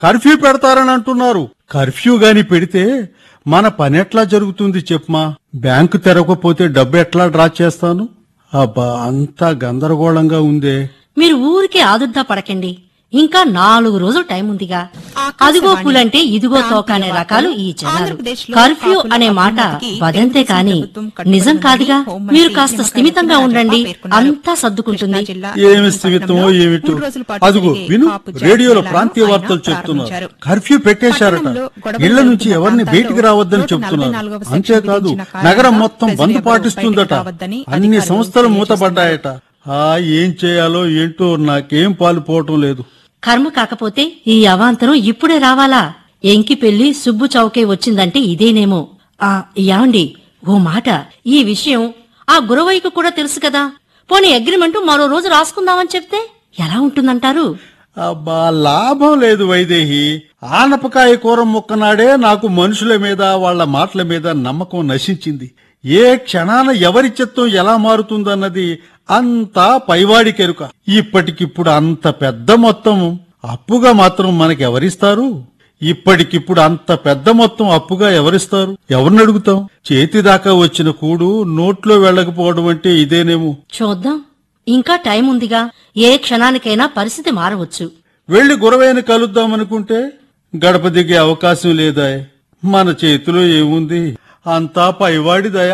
curfew పెడతారని అంటున్నారు curfew గాని పెడితే మన పని ఎట్లా జరుగుతుంది చెప్మా బ్యాంకు తెరవకపోతే డబ్బు ఎట్లా డ్రా చేస్తాను అబ్బా అంతా గందరగోళంగా ఉందే మీరు ఊరికే ఆదుర్దా పడకండి ఇంకా నాలుగు రోజులు టైం ఉందిగా అదిగో పూలంటే ఇదిగో తోక అనే రకాలు ఈ జనాలు కర్ఫ్యూ అనే మాట వదంతే కాని నిజం కాదుగా మీరు కాస్త స్థిమితంగా ఉండండి అంతా సర్దుకుంటుంది ఏమి స్థిమితమో ఏమిటో అదిగో విను రేడియోలో ప్రాంతీయ వార్తలు చెప్తున్నారు కర్ఫ్యూ పెట్టేశారట ఇళ్ల నుంచి ఎవరిని బయటికి రావద్దని చెప్తున్నారు అంతేకాదు నగరం మొత్తం బంద్ పాటిస్తుందట అన్ని సంస్థలు మూతపడ్డాయట ఆ ఏం చేయాలో ఏంటో నాకేం పాలుపోవటం లేదు కర్మ కాకపోతే ఈ అవాంతరం ఇప్పుడే రావాలా ఎంకి పెళ్లి సుబ్బు చౌకే వచ్చిందంటే ఇదేనేమో ఆ యాండి ఓ మాట ఈ విషయం ఆ గురవయ్యకు కూడా తెలుసు కదా పోనీ అగ్రిమెంట్ మరో రోజు రాసుకుందామని చెప్తే ఎలా ఉంటుందంటారు అబ్బా లాభం లేదు వైదేహి ఆనపకాయ కూర ముక్కనాడే నాకు మనుషుల మీద వాళ్ళ మాటల మీద నమ్మకం నశించింది ఏ క్షణాన ఎవరి చిత్తం ఎలా మారుతుందన్నది అంతా పైవాడి కెరుక ఇప్పటికిప్పుడు అంత పెద్ద మొత్తం అప్పుగా మాత్రం మనకి ఎవరిస్తారు ఇప్పటికిప్పుడు అంత పెద్ద మొత్తం అప్పుగా ఎవరిస్తారు ఎవరిని అడుగుతాం చేతిదాకా వచ్చిన కూడు నోట్లో వెళ్ళకపోవడం అంటే ఇదేనేమో చూద్దాం ఇంకా టైం ఉందిగా ఏ క్షణానికైనా పరిస్థితి మారవచ్చు వెళ్లి గురవైన కలుద్దామనుకుంటే గడప దిగే అవకాశం లేదా మన చేతిలో ఏముంది అంతా పైవాడి దయ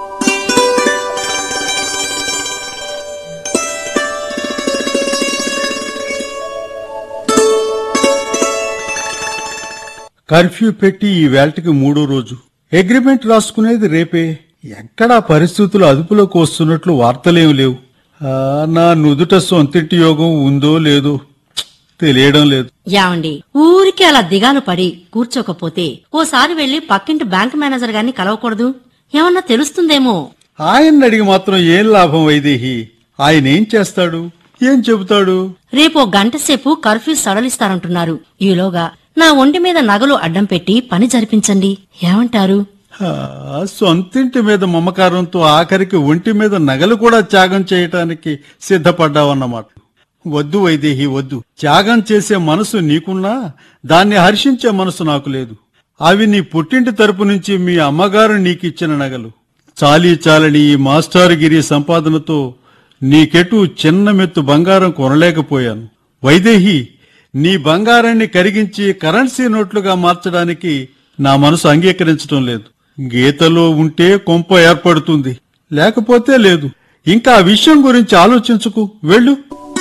కర్ఫ్యూ పెట్టి ఈ వేల్టికి మూడో రోజు అగ్రిమెంట్ రాసుకునేది రేపే ఎక్కడా పరిస్థితులు అదుపులోకి వస్తున్నట్లు వార్తలేం లేవు ఆ, నా నుదుట సొంతింటి యోగం ఉందో లేదో ఛ్, తెలియడం లేదు యావండి ఊరికే అలా దిగాలు పడి కూర్చోకపోతే ఓసారి వెళ్లి పక్కింటి బ్యాంక్ మేనేజర్ గారిని కలవకూడదు ఏమన్నా తెలుస్తుందేమో ఆయన్ని అడిగి మాత్రం ఏం లాభం వైదేహి ఆయన ఏం చేస్తాడు ఏం చెబుతాడు రేపో గంట సేపు కర్ఫ్యూ సడలిస్తారంటున్నారు ఈలోగా నా ఒంటి మీద నగలు అడ్డం పెట్టి పని జరిపించండి ఏమంటారు ఆ, సొంతింటి మీద మమకారంతో ఆఖరికి ఒంటి మీద నగలు కూడా త్యాగం చేయటానికి సిద్ధపడ్డావన్నమాట వద్దు వైదేహి వద్దు త్యాగం చేసే మనసు నీకున్నా దాన్ని హర్షించే మనసు నాకు లేదు అవి నీ పుట్టింటి తరపు నుంచి మీ అమ్మగారు నీకిచ్చిన నగలు చాలీ చాలని ఈ మాస్టారుగిరి సంపాదనతో నీకెటు చిన్న మెత్తు బంగారం కొనలేకపోయాను వైదేహి నీ బంగారాన్ని కరిగించి కరెన్సీ నోట్లుగా మార్చడానికి నా మనసు అంగీకరించడం లేదు గీతలో ఉంటే కొంప ఏర్పడుతుంది లేకపోతే లేదు ఇంకా ఆ విషయం గురించి ఆలోచించుకు వెళ్ళు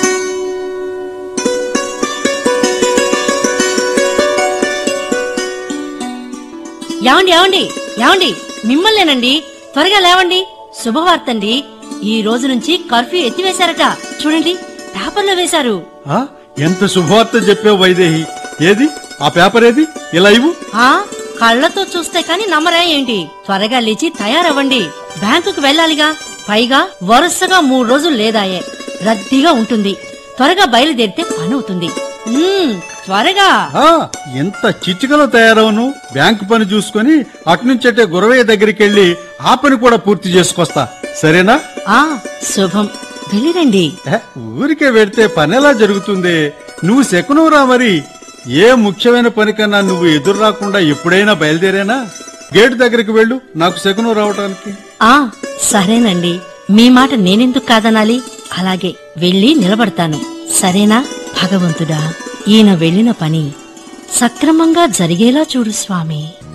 ఏమండి ఏమండి ఏమండి మిమ్మల్నేనండి త్వరగా లేవండి శుభవార్తండి ఈ రోజు నుంచి కర్ఫ్యూ ఎత్తివేశారట చూడండి పేపర్లో వేశారు ఆ ఎంత శుభవార్త చెప్పావు వైదేహి ఏది ఆ పేపర్ ఏది ఇలా ఇవ్వు ఆ కళ్ళతో చూస్తే కాని నమ్మరా ఏంటి త్వరగా లేచి తయారవ్వండి బ్యాంకుకు వెళ్ళాలిగా పైగా వరుసగా మూడు రోజులు లేదాయే రద్దీగా ఉంటుంది త్వరగా బయలుదేరితే పని అవుతుంది ఉమ్, త్వరగా ఆ ఎంత చిచ్చుకలో తయారవను బ్యాంకు పని చూసుకొని అట్నుంచటే గురవయ్య దగ్గరికి వెళ్ళి ఆ పని కూడా పూర్తి చేసుకొస్తా సరేనా ఆ శుభం వెళ్ళిరండి ఏ, ఊరికే వెడితే పని ఎలా జరుగుతుంది నువ్వు శకునవురా మరి ఏ ముఖ్యమైన పని కన్నా నువ్వు ఎదురు రాకుండా ఎప్పుడైనా బయలుదేరేనా గేటు దగ్గరికి వెళ్ళు నాకు శకునం రావటానికి ఆ సరేనండి మీ మాట నేనెందుకు కాదనాలి అలాగే వెళ్ళి నిలబడతాను సరేనా భగవంతుడా ఈయన వెళ్ళిన పని సక్రమంగా జరిగేలా చూడు స్వామి